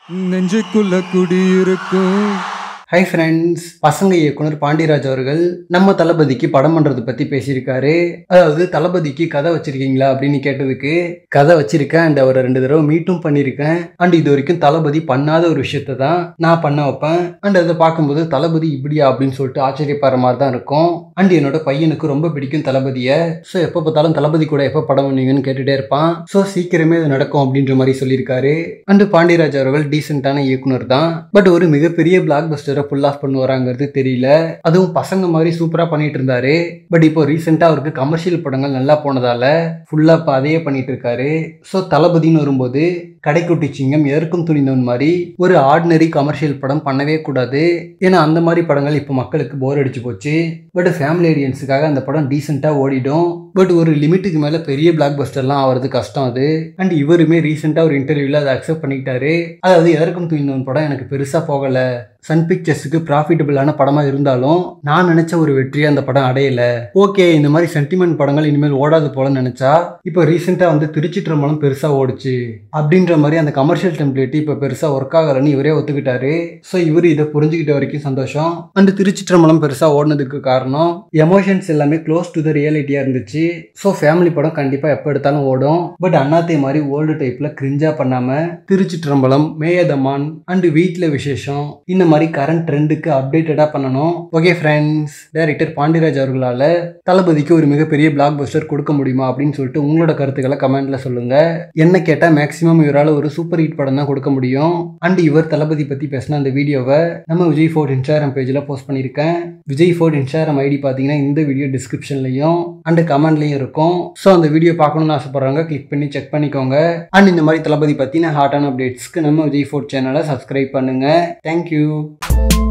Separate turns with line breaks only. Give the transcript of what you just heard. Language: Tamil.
நெஞ்சுக்குள்ள குடியிருக்கும்
ஹை ஃப்ரெண்ட்ஸ் பசங்க இயக்குனர் பாண்டியராஜ் அவர்கள் நம்ம தளபதிக்கு படம் பண்றதை பத்தி பேசியிருக்காரு அதாவது தளபதிக்கு கதை வச்சிருக்கீங்களா அப்படின்னு கேட்டதுக்கு கதை வச்சிருக்கேன் அண்ட் அவரை ரெண்டு தடவை மீட்டும் பண்ணியிருக்கேன் அண்ட் இது வரைக்கும் தளபதி பண்ணாத ஒரு விஷயத்த தான் நான் பண்ண வைப்பேன் அண்ட் அதை பார்க்கும்போது தளபதி இப்படியா அப்படின்னு சொல்லிட்டு ஆச்சரியப்படுற மாதிரி தான் இருக்கும் அண்ட் என்னோட பையனுக்கு ரொம்ப பிடிக்கும் தளபதியை ஸோ எப்போ பார்த்தாலும் தளபதி கூட எப்போ படம் பண்ணுவீங்கன்னு கேட்டுட்டே இருப்பான் ஸோ சீக்கிரமே அது நடக்கும் அப்படின்ற மாதிரி சொல்லியிருக்காரு அண்ட் பாண்டியராஜ் அவர்கள் டீசெண்டான இயக்குனர் தான் பட் ஒரு மிகப்பெரிய பிளாக் பஸ்டரை ஃபுல் ஆஃப் பண்ணுவாராங்கிறது தெரியல அதுவும் பசங்க மாதிரி சூப்பராக பண்ணிட்டு இருந்தாரு பட் இப்போ ரீசெண்டாக அவருக்கு கமர்ஷியல் படங்கள் நல்லா போனதால ஃபுல்லாக இப்போ அதையே பண்ணிட்டு இருக்காரு ஸோ தளபதின்னு வரும்போது கடைக்குட்டி சிங்கம் எதற்கும் துணிந்தவன் மாதிரி ஒரு ஆர்டினரி கமர்ஷியல் படம் பண்ணவே கூடாது ஏன்னா அந்த மாதிரி படங்கள் இப்போ மக்களுக்கு போர் அடிச்சு போச்சு பட் ஃபேமிலி ஆடியன்ஸுக்காக அந்த படம் டீசெண்டாக ஓடிடும் பட் ஒரு லிமிட்டுக்கு மேலே பெரிய பிளாக் பஸ்டர்லாம் ஆகிறது கஷ்டம் அது அண்ட் இவருமே ரீசெண்டாக ஒரு இன்டர்வியூவில் அதை அக்செப்ட் பண்ணிக்கிட்டாரு அதாவது எதற்கும் துணிந்தவன் படம் எனக்கு பெருசாக போகலை சன் பிக்சர்ஸுக்கு ப்ராஃபிட்டபிளான படமாக இருந்தாலும் நான் நினச்ச ஒரு வெற்றியை அந்த படம் அடையல ஓகே இந்த மாதிரி சென்டிமெண்ட் படங்கள் இனிமேல் ஓடாது போலன்னு நினச்சா இப்போ ரீசெண்டாக வந்து திருச்சிற்றம்பலம் பெருசாக ஓடுச்சு அப்படின்ற மாதிரி அந்த கமர்ஷியல் டெம்ப்ளேட் இப்போ பெருசாக ஒர்க் ஆகலைன்னு இவரே ஒத்துக்கிட்டாரு ஸோ இவர் இதை புரிஞ்சுக்கிட்ட வரைக்கும் சந்தோஷம் அண்ட் திருச்சிற்றம்பலம் பெருசாக ஓடினதுக்கு காரணம் எமோஷன்ஸ் எல்லாமே க்ளோஸ் டு த ரியாலிட்டியாக இருந்துச்சு ஸோ ஃபேமிலி படம் கண்டிப்பாக எப்போ எடுத்தாலும் ஓடும் பட் அண்ணாத்தே மாதிரி ஓல்டு டைப்பில் கிரிஞ்சா பண்ணாமல் திருச்சிற்றம்பலம் மேயதமான் அண்ட் வீட்டில் விசேஷம் இந்த மாதிரி கரண்ட் ட்ரெண்டுக்கு அப்டேட்டடாக பண்ணணும் ஓகே ஃப்ரெண்ட்ஸ் டைரக்டர் பாண்டியராஜ் அவர்களால் தளபதிக்கு ஒரு மிகப்பெரிய பிளாக் பஸ்டர் கொடுக்க முடியுமா அப்படின்னு சொல்லிட்டு உங்களோட கருத்துக்களை கமெண்ட்ல சொல்லுங்க என்ன கேட்டால் மேக்ஸிமம் இவரால் ஒரு சூப்பர் ஹிட் படம் தான் கொடுக்க முடியும் அண்ட் இவர் தளபதி பற்றி பேசின அந்த வீடியோவை நம்ம விஜய் ஃபோர்ட் இன்ஸ்டாகிராம் பேஜில் போஸ்ட் பண்ணியிருக்கேன் விஜய் ஃபோர்ட் இன்ஸ்டாகிராம் ஐடி பார்த்தீங்கன்னா இந்த வீடியோ டிஸ்கிரிப்ஷன்லையும் அண்ட் கமெண்ட்லையும் இருக்கும் ஸோ அந்த வீடியோ பார்க்கணும்னு ஆசைப்படுறவங்க கிளிக் பண்ணி செக் பண்ணிக்கோங்க அண்ட் இந்த மாதிரி தளபதி பற்றின ஹாட்டான அப்டேட்ஸ்க்கு நம்ம விஜய் ஃபோர்ட் சேனலை சப்ஸ்கிரைப் பண்ணுங்க தேங்க்யூ